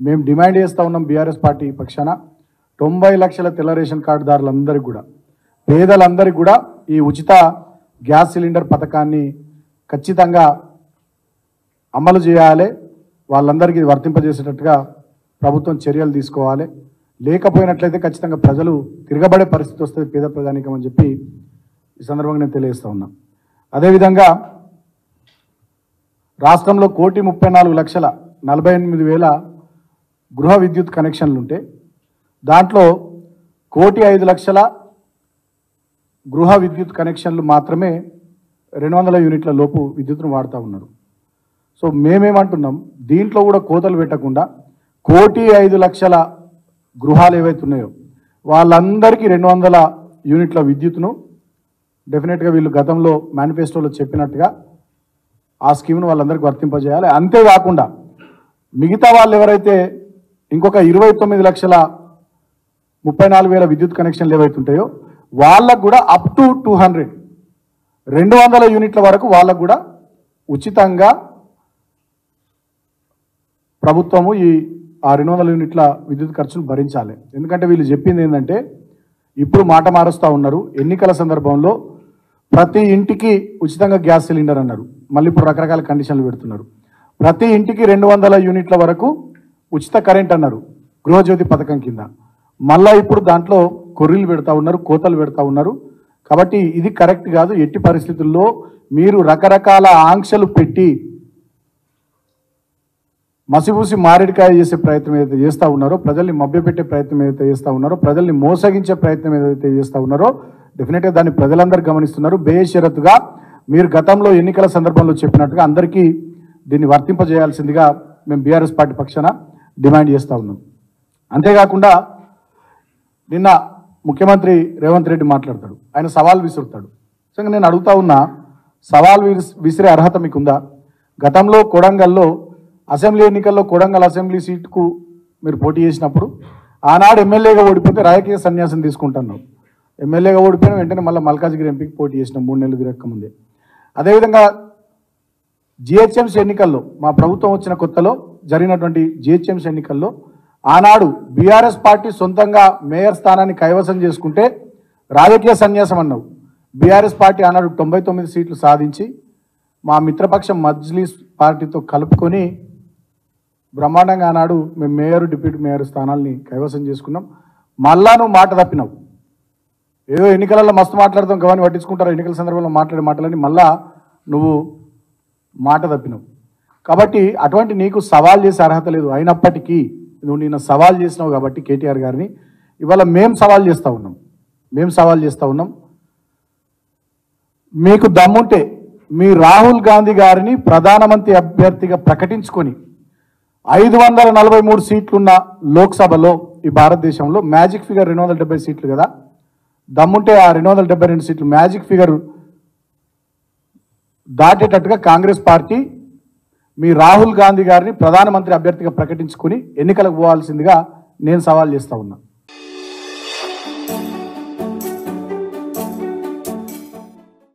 మేము డిమాండ్ చేస్తూ ఉన్నాం బీఆర్ఎస్ పార్టీ పక్షాన తొంభై లక్షల తెల్ల రేషన్ కార్డుదారులందరికీ కూడా పేదలందరికీ కూడా ఈ ఉచిత గ్యాస్ సిలిండర్ పథకాన్ని ఖచ్చితంగా అమలు చేయాలి వాళ్ళందరికీ ఇది వర్తింపజేసేటట్టుగా ప్రభుత్వం చర్యలు తీసుకోవాలి లేకపోయినట్లయితే ఖచ్చితంగా ప్రజలు తిరగబడే పరిస్థితి వస్తుంది పేద ప్రజానికం అని చెప్పి ఈ సందర్భంగా నేను తెలియజేస్తా ఉన్నా అదేవిధంగా రాష్ట్రంలో కోటి ముప్పై నాలుగు లక్షల నలభై ఎనిమిది వేల గృహ విద్యుత్ కనెక్షన్లు ఉంటే దాంట్లో కోటి ఐదు లక్షల గృహ విద్యుత్ కనెక్షన్లు మాత్రమే రెండు వందల యూనిట్ల లోపు విద్యుత్తును వాడుతూ ఉన్నారు సో మేమేమంటున్నాం దీంట్లో కూడా కోతలు పెట్టకుండా కోటి ఐదు లక్షల గృహాలు ఏవైతే ఉన్నాయో వాళ్ళందరికీ రెండు వందల యూనిట్ల విద్యుత్తును డెఫినెట్గా వీళ్ళు గతంలో మేనిఫెస్టోలో చెప్పినట్టుగా ఆ స్కీమ్ను వాళ్ళందరికీ వర్తింపజేయాలి అంతేకాకుండా మిగతా వాళ్ళు ఎవరైతే ఇంకొక ఇరవై తొమ్మిది లక్షల ముప్పై నాలుగు వేల విద్యుత్ కనెక్షన్లు ఏవైతే ఉంటాయో వాళ్ళకు కూడా అప్ టు టూ హండ్రెడ్ రెండు వందల యూనిట్ల వరకు వాళ్ళకు కూడా ఉచితంగా ప్రభుత్వము ఈ ఆ రెండు వందల యూనిట్ల విద్యుత్ ఖర్చును భరించాలి ఎందుకంటే వీళ్ళు చెప్పింది ఏంటంటే ఇప్పుడు మాట మారుస్తూ ఉన్నారు ఎన్నికల సందర్భంలో ప్రతి ఇంటికి ఉచితంగా గ్యాస్ సిలిండర్ అన్నారు మళ్ళీ ఇప్పుడు రకరకాల కండిషన్లు పెడుతున్నారు ప్రతి ఇంటికి రెండు వందల యూనిట్ల వరకు ఉచిత కరెంట్ అన్నారు గృహజ్యోతి పథకం కింద మళ్ళా ఇప్పుడు దాంట్లో కొర్రీలు పెడతా ఉన్నారు కోతలు పెడతా ఉన్నారు కాబట్టి ఇది కరెక్ట్ కాదు ఎట్టి పరిస్థితుల్లో మీరు రకరకాల ఆంక్షలు పెట్టి మసిపూసి మారేడికాయ చేసే ప్రయత్నం ఏదైతే చేస్తూ ఉన్నారో ప్రజల్ని మభ్యపెట్టే ప్రయత్నం ఏదైతే చేస్తూ ఉన్నారో ప్రజల్ని మోసగించే ప్రయత్నం ఏదైతే చేస్తూ ఉన్నారో డెఫినెట్గా దాన్ని ప్రజలందరూ గమనిస్తున్నారు బేషరతుగా మీరు గతంలో ఎన్నికల సందర్భంలో చెప్పినట్టుగా అందరికీ దీన్ని వర్తింపజేయాల్సిందిగా మేము బీఆర్ఎస్ పార్టీ పక్షాన డిమాండ్ చేస్తూ ఉన్నాం అంతేకాకుండా నిన్న ముఖ్యమంత్రి రేవంత్ రెడ్డి మాట్లాడతాడు ఆయన సవాల్ విసురుతాడు నిజంగా నేను అడుగుతా ఉన్నా సవాల్ విస్- విసిరే అర్హత మీకుందా గతంలో కొడంగల్లో అసెంబ్లీ ఎన్నికల్లో కొడంగల్ అసెంబ్లీ సీటుకు మీరు పోటీ చేసినప్పుడు ఆనాడు ఎమ్మెల్యేగా ఓడిపోతే రాజకీయ సన్యాసం తీసుకుంటున్నావు ఎమ్మెల్యేగా ఓడిపోయిన వెంటనే మళ్ళీ మల్కాజ్గిరి ఎంపీకి పోటీ చేసినాం మూడు నెలలు తిరగక ముందే అదేవిధంగా జిహెచ్ఎంసీ ఎన్నికల్లో మా ప్రభుత్వం వచ్చిన కొత్తలో జరిగినటువంటి జిహెచ్ఎంసీ ఎన్నికల్లో ఆనాడు బీఆర్ఎస్ పార్టీ సొంతంగా మేయర్ స్థానాన్ని కైవసం చేసుకుంటే రాజకీయ సన్యాసం అన్నావు బీఆర్ఎస్ పార్టీ ఆనాడు తొంభై తొమ్మిది సీట్లు సాధించి మా మిత్రపక్షం మజ్లీస్ పార్టీతో కలుపుకొని బ్రహ్మాండంగా ఆనాడు మేము మేయర్ డిప్యూటీ మేయర్ స్థానాల్ని కైవసం చేసుకున్నాం మళ్ళా నువ్వు మాట తప్పినావు ఏదో ఎన్నికలలో మస్తు మాట్లాడతాం గవాన్ని పట్టించుకుంటారు ఎన్నికల సందర్భంలో మాట్లాడే మాటలని మళ్ళా నువ్వు మాట తప్పినావు కాబట్టి అటువంటి నీకు సవాల్ చేసే అర్హత లేదు అయినప్పటికీ నువ్వు నిన్న సవాల్ చేసినావు కాబట్టి కేటీఆర్ గారిని ఇవాళ మేం సవాల్ చేస్తూ ఉన్నాం మేం సవాల్ చేస్తూ ఉన్నాం మీకు దమ్ముంటే మీ రాహుల్ గాంధీ గారిని ప్రధానమంత్రి అభ్యర్థిగా ప్రకటించుకొని ఐదు వందల నలభై మూడు సీట్లున్న లోక్సభలో ఈ భారతదేశంలో మ్యాజిక్ ఫిగర్ రెండు వందల డెబ్బై సీట్లు కదా దమ్ముంటే ఆ రెండు వందల డెబ్బై రెండు సీట్లు మ్యాజిక్ ఫిగర్ దాటేటట్టుగా కాంగ్రెస్ పార్టీ మీ రాహుల్ గాంధీ గారిని ప్రధానమంత్రి అభ్యర్థిగా ప్రకటించుకుని ఎన్నికలకు పోవాల్సిందిగా నేను సవాల్ చేస్తా ఉన్నా